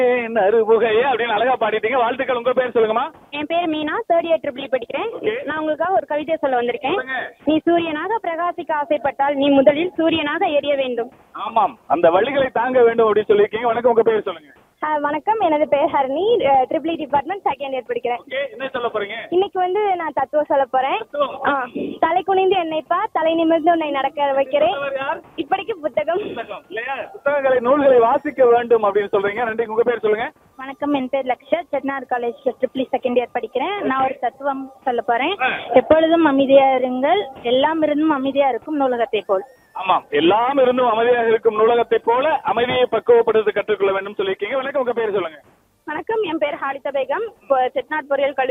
நறுபுகையே அப்படின்னு அழகா பாடிட்டீங்க வாழ்த்துக்கள் உங்க பேர் சொல்லுங்கம்மா என் பேர் மீனா தேர்ட் இயர் ட்ரிபிள் படிக்கிறேன் Okay. நான் உங்களுக்காக ஒரு கவிதை சொல்ல வந்திருக்கேன் சொல்லுங்க. நீ சூரியனாக பிரகாசிக்க ஆசைப்பட்டால் நீ முதலில் சூரியனாக எரிய வேண்டும் ஆமாம் அந்த வழிகளை தாங்க வேண்டும் அப்படின்னு சொல்லியிருக்கீங்க வணக்கம் உங்க பேர் சொல்லுங்க வணக்கம் எனது பேர் Harani triple department second year படிக்கிறேன் ஓகே என்ன சொல்ல போறீங்க இன்னைக்கு வந்து நான் தத்துவம் சொல்ல போறேன் தத்துவம். ஆ, தலை குனிந்து என்னைப்பா தலை நிமிர்ந்து உன்னை நடக்க வைக்கிறேன் சொன்னவர் யார் இப்படிக்கு புத்தகம் புத்தகம் இல்லையா புத்தகங்களை நூல்களை வாசிக்க வேண்டும் அப்படின்னு சொல்றீங்க நன்றி உங்க பேர் சொல்லுங்க வணக்கம் என் பேர் லக்ஷா செட்னார் காலேஜ் ட்ரிபிள் செகண்ட் இயர் படிக்கிறேன் நான் ஒரு தத்துவம் சொல்ல போறேன் ஆ. எப்பொழுதும் அமைதியா இருங்கள் எல்லாம் இருந்தும் அமைதியா இருக்கும் நூலகத்தை போல் ஆமாம் எல்லாம் இருந்தும் அமைதியாக இருக்கும் நூலகத்தை போல அமைதியை பக்குவப்படுத்த கற்றுக்கொள்ள வேண்டும் சொல்லியிருக்கீங்க வணக்கம் உங்க பேர் சொல்லுங்க வணக்கம் என் பேர் ஹாலிதா பேகம் செட்நாட் பொறியியல் கல்லூரி